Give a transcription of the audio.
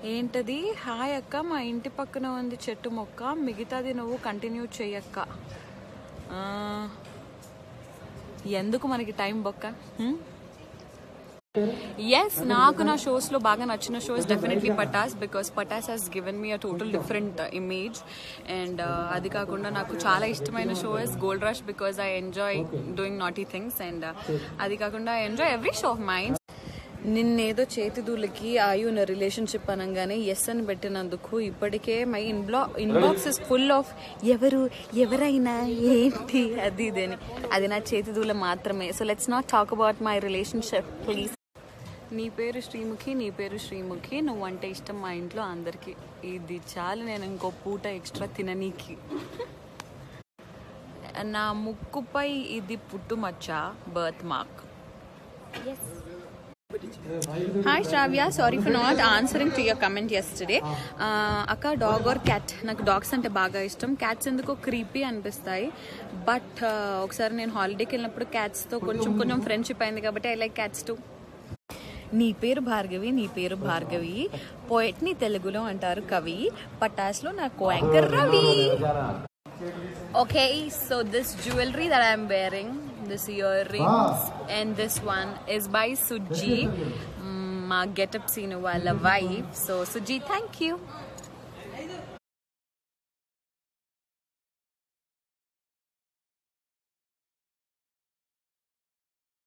ఏంటది హాయ్ అక్క మా ఇంటి పక్కన ఉంది చెట్టు మొక్క మిగతాది నువ్వు కంటిన్యూ చెయ్యక్క ఆ, ఎందుకు మనకి టైం బొక్క ఎస్ నాకు నా షోస్ లో బాగా నచ్చిన shows definitely Patas because Patas has given me a total different image and అది కాకుండా నాకు చాలా ఇష్టమైన show is gold rush because I enjoy doing naughty things and అది కాకుండా I enjoy every show of mind నిన్నేదో చేతిదూలకి ఆయు ఉన్న రిలేషన్షిప్ అనగానే ఎస్ అని పెట్టినందుకు ఇప్పటికే మై ఇన్బ్లా ఇన్బాక్స్ ఇస్ ఫుల్ ఆఫ్ ఎవరు ఎవరైనా ఏంటి అది ఇదని అది నా చేతిదూల మాత్రమే so let's not talk about my relationship please నీ పేరు శ్రీముఖి నీ పేరు శ్రీముఖి నువ్వంటే ఇష్టం మా ఇంట్లో అందరికి ఇది చాలు నేను ఇంకో పూట ఎక్స్ట్రా తిననీకి నా ముక్కుపై ఇది పుట్టుమచ్చ birth mark hi Sravya sorry for not answering to your comment yesterday అక్క డాగ్ ఆర్ క్యాట్ నాకు డాగ్స్ అంటే బాగా ఇష్టం క్యాట్స్ ఎందుకో క్రీపీ అనిపిస్తాయి బట్ ఒకసారి నేను హాలిడేకి వెళ్ళినప్పుడు క్యాట్స్తో కొంచెం కొంచెం ఫ్రెండ్షిప్ అయింది కాబట్టి ఐ లైక్ క్యాట్స్ టు నీ పేరు భార్గవి నీ పేరు భార్గవి పోయట్ ని తెలుగులో అంటారు కవి పటాస్లో నా co anchor Ravi Okay, so this jewelry that I'm wearing, this earrings, and this one is by Suji, mm, మా గెటప్ సీన్ వాళ్ళ wife so Suji thank you